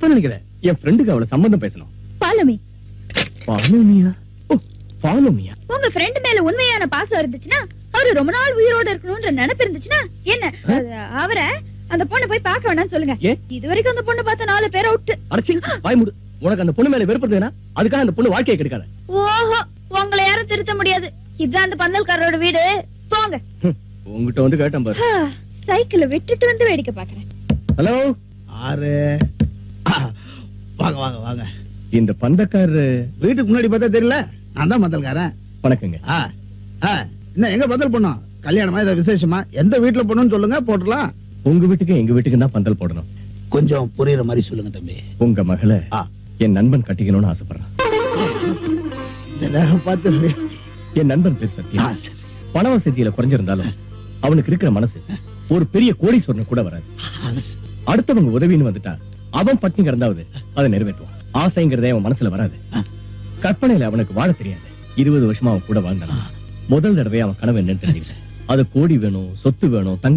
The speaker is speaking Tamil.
தப்பா நினைக்கிற என் ஃப்ரெண்டுக்கு அவளை சம்பந்தம் பேசணும் ஃபாலோ மீ ஃபாலோமியா ஓ ஃபாலோமியா உங்க ஃப்ரெண்ட் மேல உண்மையான பாசம் இருந்துச்சுன்னா அவரு ரொம்ப நாள் உயிரோட இருக்கணும்ன்ற நினைப்பு இருந்துச்சுன்னா என்ன அது அவரை அந்த பொண்ணை போய் பார்க்க வேணாம்னு சொல்லுங்க ஏன்? இது வரைக்கும் அந்த பொண்ணு பார்த்த நாலு பேர் அவுட் அடைச்சி வாய் மூடு உனக்கு அந்த பொண்ணு மேல வெறுப்பு இருந்ததுன்னா அதுக்காக அந்த பொண்ணு வாழ்க்கையை கெடுக்காத ஓஹோ உங்களை யாரும் திருத்த முடியாது இதுதான் அந்த பந்தல்காரரோட வீடு போங்க ஹம், உன்கிட்ட வந்து கேட்டேன் பாரு சைக்கிளை விட்டுட்டு வந்து வேடிக்கை பாக்குறேன் ஹலோ ஆறு ஆ, வாங்க வாங்க வாங்க இந்த பந்தக்காரரு வீட்டுக்கு முன்னாடி பார்த்தா தெரியல நான் தான் மந்தல்காரன் வணக்கங்க ஆ ஆ என்ன எங்க பந்தல் பண்ணோம் கல்யாணமா ஏதாவது விசேஷமா எந்த வீட்டுல பண்ணணும்னு சொல்லுங்க போட்டுடலாம் உங்க வீட்டுக்கு எங்க வீட்டுக்கு தான் பந்தல் போடணும் கொஞ்சம் புரியுற மாதிரி சொல்லுங்க தம்பி உங்க மகளை ஆ. என் நண்பன் கட்டிக்கணும்னு ஆசைப்படுறான் இந்த நேரம் பார்த்து என் நண்பன் பேர் ஆ, சத்யா சரி. பண வசதியில குறைஞ்சிருந்தாலும் அவனுக்கு இருக்கிற மனசு ஒரு பெரிய கோடீஸ்வரன் கூட வராது அது சரி. அடுத்தவங்க உதவின்னு வந்துட்டா அவன் பட்டினி கிடந்தாவது அதை நிறைவேற்றுவான் ஆசைங்கிறதே அவன் மனசுல வராது கற்பனையில அவனுக்கு வாழ தெரியாது இருபது வருஷமா அவன் கூட வாழ்ந்தான் முதல் தடவை அவன் கனவு என்னன்னு தெரிஞ்சுக்கிட்டேன் அது கோடி வேணும் சொத்து வேணும் தங்க